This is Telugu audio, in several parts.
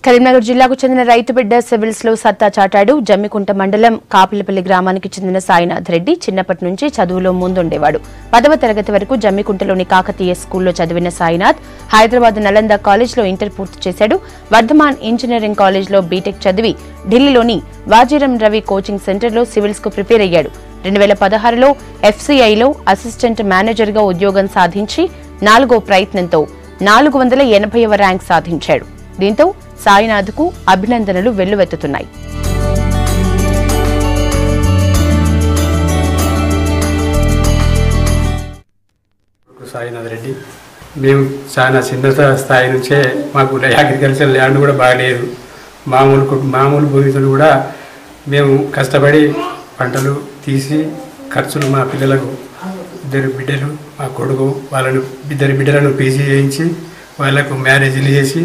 కరీంనగర్ జిల్లాకు చెందిన రైతు బిడ్డ సివిల్స్ లో సత్తా చాటాడు జమ్మికుంట మండలం కాపిలపల్లి గ్రామానికి చెందిన సాయినాథ్ రెడ్డి చిన్నప్పటి నుంచి చదువులో ముందుండేవాడు పదవ తరగతి వరకు జమ్మికుంటలోని కాకతీయ స్కూల్లో చదివిన సాయినాథ్ హైదరాబాద్ నలంద కాలేజ్లో ఇంటర్ పూర్తి చేశాడు వర్ధమాన్ ఇంజనీరింగ్ కాలేజ్లో బీటెక్ చదివి ఢిల్లీలోని వాజీరం రవి కోచింగ్ సెంటర్లో సివిల్స్ కు ప్రిపేర్ అయ్యాడు రెండు వేల పదహారులో ఎఫ్సీఐలో అసిస్టెంట్ మేనేజర్గా ఉద్యోగం సాధించి నాలుగో ప్రయత్నంతో నాలుగు వందల ఎనభైవ ర్యాంక్ సాధించాడు దీంతో సాయినాథ్కు అభినందనలు వెల్లువెత్తుతున్నాయి సాయినాథ్ రెడ్డి మేము చాలా చిన్న స్థాయి నుంచే మాకు అగ్రికల్చర్ ల్యాండ్ కూడా బాగలేదు మామూలు కు- మామూలు భూమితో కూడా మేము కష్టపడి పంటలు తీసి ఖర్చులు మా పిల్లలకు ఇద్దరు బిడ్డలు మా కొడుకు వాళ్ళను ఇద్దరు బిడ్డలను పీజీ చేయించి వాళ్ళకు మ్యారేజీలు చేసి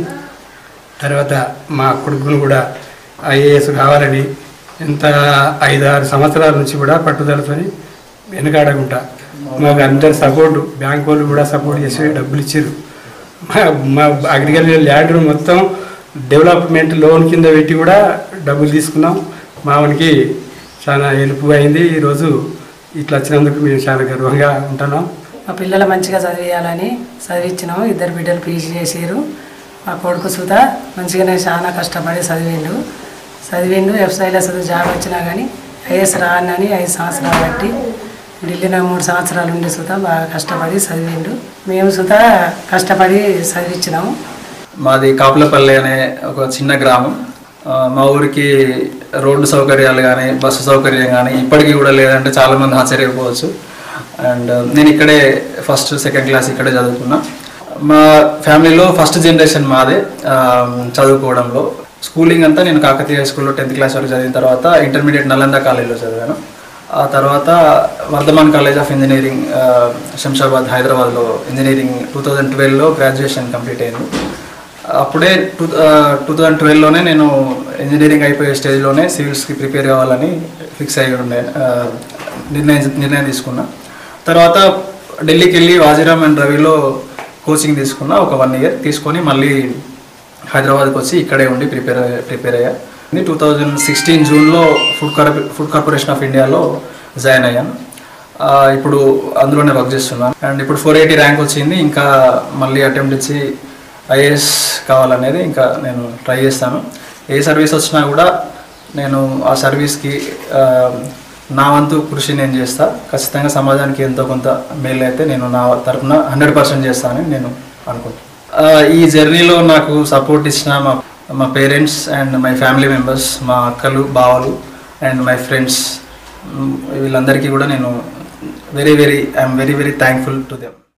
తర్వాత మా కొడుకును కూడా ఐఏఎస్ కావాలని ఎంత ఐదు ఆరు సంవత్సరాల నుంచి కూడా పట్టుదలతోని వెనకాడకుండా మాకు అందరు సపోర్ట్ బ్యాంక్ వాళ్ళు కూడా సపోర్ట్ చేసి డబ్బులు ఇచ్చారు మా మా అగ్రికల్చర్ ల్యాండ్ మొత్తం డెవలప్మెంట్ లోన్ కింద పెట్టి కూడా డబ్బులు తీసుకున్నాం మామూలుకి చాలా హెల్ప్ అయింది ఈరోజు ఇట్లా వచ్చినందుకు మేము చాలా గర్వంగా ఉంటున్నాం మా పిల్లలు మంచిగా చదివేయాలని చదివించినాము ఇద్దరు బిడ్డలు పీజీ చేసారు మా కొడుకు సుధా మంచిగానే చాలా కష్టపడి చదివిండు చదివిండు వ్యవసాయంలో చదువు జాబ్ వచ్చినా కానీ ఐఎస్ రానని ఐదు సంవత్సరాలు బట్టి ఢిల్లీలో మూడు సంవత్సరాలు ఉండి సుధా బాగా కష్టపడి చదివిండు మేము సుధా కష్టపడి చదివించినాము మాది కాపులపల్లి అనే ఒక చిన్న గ్రామం ఆ, మా ఊరికి రోడ్డు సౌకర్యాలు కానీ బస్సు సౌకర్యం కానీ ఇప్పటికీ కూడా లేదంటే చాలామంది ఆశ్చర్యపోవచ్చు అండ్ నేను ఇక్కడే ఫస్ట్ సెకండ్ క్లాస్ ఇక్కడే చదువుకున్నా మా ఫ్యామిలీలో ఫస్ట్ జనరేషన్ మాదే ఆ, చదువుకోవడంలో స్కూలింగ్ అంతా నేను కాకతీయ స్కూల్లో టెన్త్ క్లాస్ వరకు చదివిన తర్వాత ఇంటర్మీడియట్ నలంద కాలేజ్లో చదివాను ఆ తర్వాత వర్ధమాన్ కాలేజ్ ఆఫ్ ఇంజనీరింగ్ ఆ, శంషాబాద్ హైదరాబాద్లో ఇంజనీరింగ్ టూ థౌజండ్ ట్వెల్వ్లో గ్రాడ్యుయేషన్ కంప్లీట్ అయింది అప్పుడే టూ టూ థౌజండ్ ట్వెల్వ్లోనే నేను ఇంజనీరింగ్ అయిపోయే స్టేజ్లోనే సివిల్స్కి ప్రిపేర్ కావాలని ఫిక్స్ అయ్యి ఉండే ఆ, నిర్ణయం నిర్ణయం తీసుకున్నా తర్వాత ఢిల్లీకి వెళ్ళి వాజీరామ్ అండ్ రవిలో కోచింగ్ తీసుకున్నా ఒక వన్ ఇయర్ తీసుకొని మళ్ళీ హైదరాబాద్కి వచ్చి ఇక్కడే ఉండి ప్రిపేర్ ప్రిపేర్ అయ్యా టూ థౌజండ్ సిక్స్టీన్ జూన్లో ఫుడ్ కార్పొ ఫుడ్ కార్పొరేషన్ ఆఫ్ ఇండియాలో జాయిన్ అయ్యాను ఆ, ఇప్పుడు అందులోనే వర్క్ చేస్తున్నాను అండ్ ఇప్పుడు ఫోర్ ఎయిటీ ర్యాంక్ వచ్చింది ఇంకా మళ్ళీ అటెంప్ట్ ఇచ్చి ఐఏఎస్ కావాలనేది ఇంకా నేను ట్రై చేస్తాను ఏ సర్వీస్ వచ్చినా కూడా నేను ఆ సర్వీస్కి ఆ, నా వంతు కృషి నేను చేస్తా ఖచ్చితంగా సమాజానికి ఎంతో కొంత మేలు అయితే నేను నా తరఫున హండ్రెడ్ పర్సెంట్ చేస్తానని నేను అనుకుంటున్నాను ఆ, ఈ జర్నీలో నాకు సపోర్ట్ ఇచ్చిన మా మా parents and my family members మా అక్కలు బావలు అండ్ మై ఫ్రెండ్స్ వీళ్ళందరికీ కూడా నేను very very I'm very very thankful to them